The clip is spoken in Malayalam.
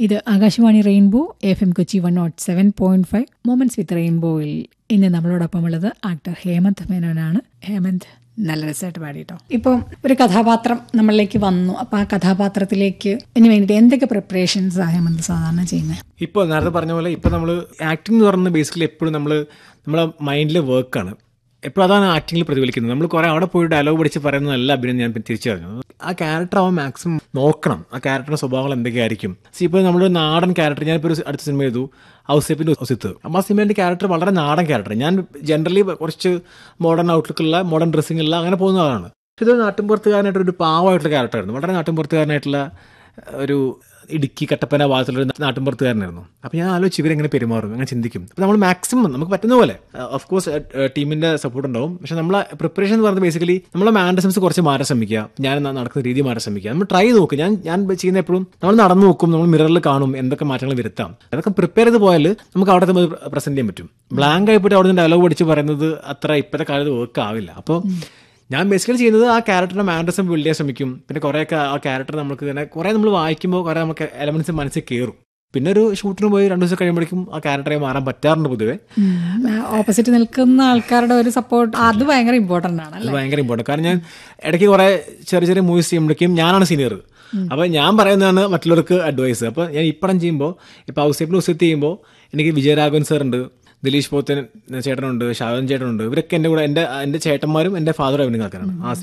ഇത് Akashvani rainbow F M Kochi one naught seven point five moments with റെയിൻബോയിൽ ഇന്ന് നമ്മളോടൊപ്പമുള്ളത് ആക്ടർ ഹേമന്ത് മേനോനാണ് ഹേമന്ത് നല്ല രസമായിട്ട് പാടിട്ടോ ഇപ്പം ഒരു കഥാപാത്രം നമ്മളിലേക്ക് വന്നു അപ്പൊ ആ കഥാപാത്രത്തിലേക്ക് ഇതിന് വേണ്ടിയിട്ട് എന്തൊക്കെ പ്രിപ്പറേഷൻസ് ആ ഹേമന്ത് സാധാരണ ചെയ്യുന്നത് ഇപ്പോൾ നേരത്തെ പറഞ്ഞ പോലെ ഇപ്പോൾ നമ്മൾ ആക്ടിംഗ് എന്ന് പറയുന്നത് ബേസിക്കലി എപ്പോഴും നമ്മൾ നമ്മളെ മൈൻഡിലെ വർക്കാണ് എപ്പോഴും അതാണ് ആക്ടിങ്ങിൽ പ്രതിഫലിക്കുന്നത് നമ്മൾ കുറേ അവിടെ പോയി ഡയലോഗ് പഠിച്ച് പറയുന്നതല്ല അഭിനയം ഞാൻ തിരിച്ചു പറഞ്ഞത് ആ ക്യാരക്ടർ ആവാൻ മാക്സിമം നോക്കണം ആ ക്യാരക്ടറിന്റെ സ്വഭാവങ്ങൾ എന്തൊക്കെയായിരിക്കും സി ഇപ്പോൾ നമ്മളൊരു നാടൻ ക്യാരക്ടർ ഞാനിപ്പോൾ ഒരു അടുത്ത സിനിമ ചെയ്തു ഔസേപ്പിന്റെ ഒസിത്ത് അപ്പം ആ സിനിമേൻ്റെ ക്യാരക്ടർ വളരെ നാടൻ ക്യാരക്ടർ ഞാൻ ജനറലി കുറച്ച് മോഡേൺ ഔട്ട്ലുക്കുള്ള മോഡേൺ ഡ്രസ്സിംഗ് ഉള്ള അങ്ങനെ പോകുന്ന ആളാണ് പക്ഷെ ഇത് നാട്ടിൻപുറത്തുകാരനായിട്ട് ഒരു പാവമായിട്ടുള്ള ക്യാരക്ടറായിരുന്നു വളരെ നാട്ടിൻപുറത്തുകാരനായിട്ടുള്ള ഒരു ഇടുക്കി കട്ടപ്പന ഭാഗത്തുള്ള നാട്ടിൻപുറത്തുകാരനായിരുന്നു അപ്പോൾ ഞാൻ ആലോചിച്ച് ഇവരെങ്ങനെ പെരുമാറും അങ്ങനെ ചിന്തിക്കും അപ്പോൾ നമ്മൾ മാക്സിമം നമുക്ക് പറ്റുന്ന പോലെ ഓഫ് കോഴ്സ് ടീമിന്റെ സപ്പോർട്ട് ഉണ്ടാവും പക്ഷെ നമ്മളെ പ്രിപ്പറേഷൻ എന്ന് പറയുന്നത് ബേസിക്കലി നമ്മളെ മാൻഡസംസ് കുറച്ച് മാറാൻ ശ്രമിക്കുക ഞാൻ ന- നടക്കുന്ന രീതി മാറാൻ ശ്രമിക്കുക നമ്മൾ ട്രൈ നോക്കും ഞാൻ ഞാൻ ചെയ്യുന്ന എപ്പോഴും നമ്മൾ നടന്നു നോക്കും നമ്മൾ മിററിൽ കാണും എന്തൊക്കെ മാറ്റങ്ങൾ വരുത്താം അതൊക്കെ പ്രിപ്പയർ ചെയ്ത് പോയാൽ നമുക്ക് അവിടെ പ്രസന്റ് ചെയ്യാൻ പറ്റും ബ്ലാങ്ക് ആയിപ്പോയിട്ട് അവിടെ നിന്ന് ഡയലോഗ് പഠിച്ച് പറയുന്നത് അത്ര ഇപ്പോഴത്തെ കാലത്ത് വർക്ക് ആവില്ല അപ്പോൾ ഞാൻ ബേസിക്കലി ചെയ്യുന്നത് ആ ക്യാരക്ടറിന്റെ മാൻഡസം ബിൽഡ് ചെയ്യാൻ ശ്രമിക്കും പിന്നെ കുറേയൊക്കെ ആ ക്യാരക്ടർ നമുക്ക് തന്നെ കുറേ നമ്മൾ വായിക്കുമ്പോൾ കുറേ നമുക്ക് എലമെന്റ്സ് മനസ്സിൽ കയറും പിന്നെ ഒരു ഷൂട്ടിന് പോയി രണ്ടു ദിവസം കഴിയുമ്പോഴേക്കും ആ ക്യാരക്ടറെ മാറാൻ പറ്റാറുണ്ട് പൊതുവെ ഓപ്പോസിറ്റ് നിൽക്കുന്ന ആൾക്കാരുടെ ഒരു സപ്പോർട്ട് അത് ഭയങ്കര ഇമ്പോർട്ടന്റ് ആണ് അത് ഭയങ്കര ഇമ്പോർട്ടൻ്റ് കാരണം ഞാൻ ഇടയ്ക്ക് കുറേ ചെറിയ ചെറിയ മൂവീസ് ചെയ്യുമ്പോഴേക്കും ഞാനാണ് സീനിയർ അപ്പോൾ ഞാൻ പറയുന്നതാണ് മറ്റുള്ളവർക്ക് അഡ്വൈസ് അപ്പോൾ ഞാൻ ഈ പടം ചെയ്യുമ്പോൾ ഇപ്പോൾ ഔസേപ്പിന് ഉസത്ത് ചെയ്യുമ്പോൾ എനിക്ക് വിജയരാഘവൻ സാർ ഉണ്ട് ദിലീഷ് പോത്തൻ ചേട്ടനുണ്ട് ഷാജൻ ചേട്ടനുണ്ട് ഇവരൊക്കെ എൻ്റെ കൂടെ എൻ്റെ എൻ്റെ ചേട്ടന്മാരും എൻ്റെ ഫാദറും അഭിനയിക്കാനാണ് ആ